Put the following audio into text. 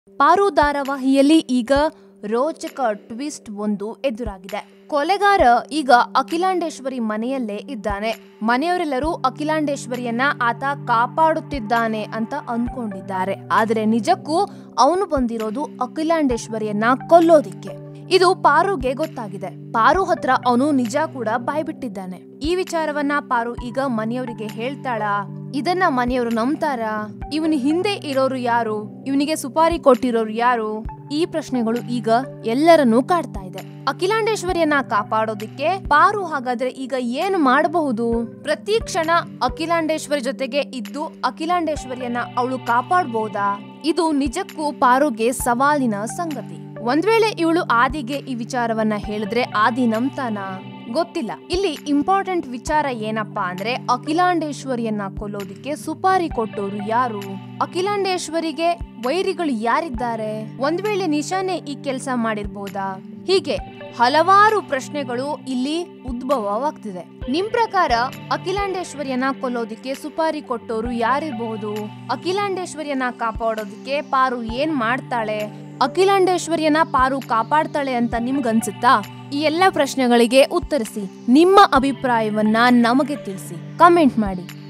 ಪಾರು ಧಾರಾವಾಹಿಯಲ್ಲಿ ಈಗ ರೋಚಕ ಟ್ವಿಸ್ಟ್ ಒಂದು ಎದುರಾಗಿದೆ ಕೊಲೆಗಾರ ಈಗ ಅಖಿಲಾಂಡೇಶ್ವರಿ ಮನೆಯಲ್ಲೇ ಇದ್ದಾನೆ ಮನೆಯವರೆಲ್ಲರೂ ಅಖಿಲಾಂಡೇಶ್ವರಿಯನ್ನ ಆತ ಕಾಪಾಡುತ್ತಿದ್ದಾನೆ ಅಂತ ಅಂದ್ಕೊಂಡಿದ್ದಾರೆ ಆದ್ರೆ ನಿಜಕ್ಕೂ ಅವನು ಬಂದಿರೋದು ಅಖಿಲಾಂಡೇಶ್ವರಿಯನ್ನ ಕೊಲ್ಲೋದಿಕ್ಕೆ ಇದು ಪಾರುಗೆ ಗೊತ್ತಾಗಿದೆ ಪಾರು ಹತ್ರ ಅವನು ನಿಜ ಕೂಡ ಬಾಯ್ಬಿಟ್ಟಿದ್ದಾನೆ ಈ ವಿಚಾರವನ್ನ ಪಾರು ಈಗ ಮನೆಯವರಿಗೆ ಹೇಳ್ತಾಳಾ ಇದನ್ನ ಮನೆಯವರು ನಂಬ್ತಾರ ಇವನ ಹಿಂದೆ ಇರೋರು ಯಾರು ಇವನಿಗೆ ಸುಪಾರಿ ಕೊಟ್ಟಿರೋರು ಯಾರು ಈ ಪ್ರಶ್ನೆಗಳು ಈಗ ಎಲ್ಲರನ್ನೂ ಕಾಡ್ತಾ ಇದೆ ಅಖಿಲಾಂಡೇಶ್ವರಿಯನ್ನ ಕಾಪಾಡೋದಿಕ್ಕೆ ಪಾರು ಹಾಗಾದ್ರೆ ಈಗ ಏನು ಮಾಡಬಹುದು ಪ್ರತಿ ಕ್ಷಣ ಅಖಿಲಾಂಡೇಶ್ವರಿ ಜೊತೆಗೆ ಇದ್ದು ಅಖಿಲಾಂಡೇಶ್ವರಿಯನ್ನ ಅವಳು ಕಾಪಾಡಬಹುದಾ ಇದು ನಿಜಕ್ಕೂ ಪಾರುಗೆ ಸವಾಲಿನ ಸಂಗತಿ ಒಂದ್ ವೇಳೆ ಇವಳು ಆದಿಗೆ ಈ ವಿಚಾರವನ್ನ ಹೇಳಿದ್ರೆ ಆದಿ ನಂಬ್ತಾನ ಗೊತ್ತಿಲ್ಲ ಇಲ್ಲಿ ಇಂಪಾರ್ಟೆಂಟ್ ವಿಚಾರ ಏನಪ್ಪಾ ಅಂದ್ರೆ ಅಖಿಲಾಂಡೇಶ್ವರಿಯನ್ನ ಕೊಲ್ಲೋದಿಕ್ಕೆ ಸುಪಾರಿ ಕೊಟ್ಟೋರು ಯಾರು ಅಖಿಲಾಂಡೇಶ್ವರಿಗೆ ವೈರಿಗಳು ಯಾರಿದ್ದಾರೆ ಒಂದ್ ವೇಳೆ ನಿಶಾನೆ ಈ ಕೆಲಸ ಮಾಡಿರ್ಬೋದಾ ಹೀಗೆ ಹಲವಾರು ಪ್ರಶ್ನೆಗಳು ಇಲ್ಲಿ ಉದ್ಭವವಾಗ್ತಿದೆ ನಿಮ್ ಪ್ರಕಾರ ಅಖಿಲಾಂಡೇಶ್ವರಿಯನ್ನ ಕೊಲ್ಲೋದಿಕ್ಕೆ ಸುಪಾರಿ ಕೊಟ್ಟೋರು ಯಾರಿರ್ಬಹುದು ಅಖಿಲಾಂಡೇಶ್ವರಿಯನ್ನ ಕಾಪಾಡೋದಿಕ್ಕೆ ಪಾರು ಏನ್ ಮಾಡ್ತಾಳೆ ಅಖಿಲಾಂಡೇಶ್ವರಿಯನ್ನ ಪಾರು ಕಾಪಾಡ್ತಾಳೆ ಅಂತ ನಿಮ್ಗನ್ಸುತ್ತಾ ಈ ಎಲ್ಲ ಪ್ರಶ್ನೆಗಳಿಗೆ ಉತ್ತರಿಸಿ ನಿಮ್ಮ ಅಭಿಪ್ರಾಯವನ್ನ ನಮಗೆ ತಿಳಿಸಿ ಕಮೆಂಟ್ ಮಾಡಿ